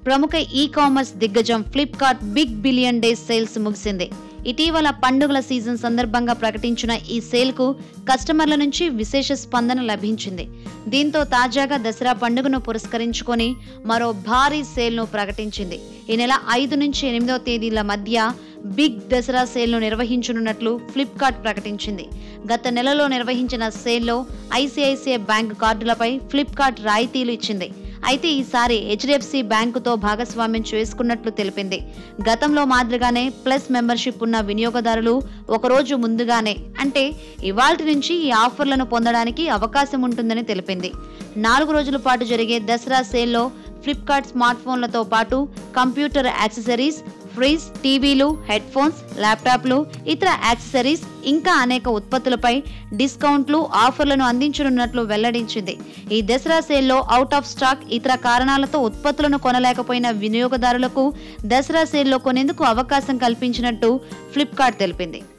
ప్రముఖ e commerce దిగ్గజం Flipkart big billion days sales ముగిసింది ఇటీవల పండుగల సీజన్ సందర్భంగా ప్రకటించిన ఈ సేల్కు కస్టమర్ల నుంచి విశేష స్పందన లభించింది దీంతో తాజాగా దసరా పండుగను పురస్కరించుకొని మరో భారీ సేల్ను ప్రకటించింది ఈ నెల ఐదు నుంచి ఎనిమిదో తేదీల మధ్య బిగ్ దసరా సేల్ను నిర్వహించనున్నట్లు ఫ్లిప్కార్ట్ ప్రకటించింది గత నెలలో నిర్వహించిన సేల్లో ఐసిఐసిఐ బ్యాంక్ కార్డులపై ఫ్లిప్కార్ట్ రాయితీలు ఇచ్చింది అయితే ఈసారి హెచ్డిఎఫ్సి బ్యాంకుతో భాగస్వామ్యం చేసుకున్నట్లు తెలిపింది గతంలో మాదిరిగానే ప్లస్ మెంబర్షిప్ ఉన్న వినియోగదారులు ఒకరోజు ముందుగానే అంటే ఇవాల్టి నుంచి ఈ ఆఫర్లను పొందడానికి అవకాశం ఉంటుందని తెలిపింది నాలుగు రోజుల పాటు జరిగే దసరా సేల్లో ఫ్లిప్కార్ట్ స్మార్ట్ ఫోన్లతో పాటు కంప్యూటర్ యాక్సెసరీస్ ఫ్రిజ్ టీవీలు హెడ్ ఫోన్స్ ల్యాప్టాప్లు ఇతర యాక్సెసరీస్ ఇంకా అనేక ఉత్పత్తులపై డిస్కౌంట్లు ఆఫర్లను అందించనున్నట్లు వెల్లడించింది ఈ దసరా సేల్లో అవుట్ ఆఫ్ స్టాక్ ఇతర కారణాలతో ఉత్పత్తులను కొనలేకపోయిన వినియోగదారులకు దసరా సేల్లో కొనేందుకు అవకాశం కల్పించినట్టు ఫ్లిప్కార్ట్ తెలిపింది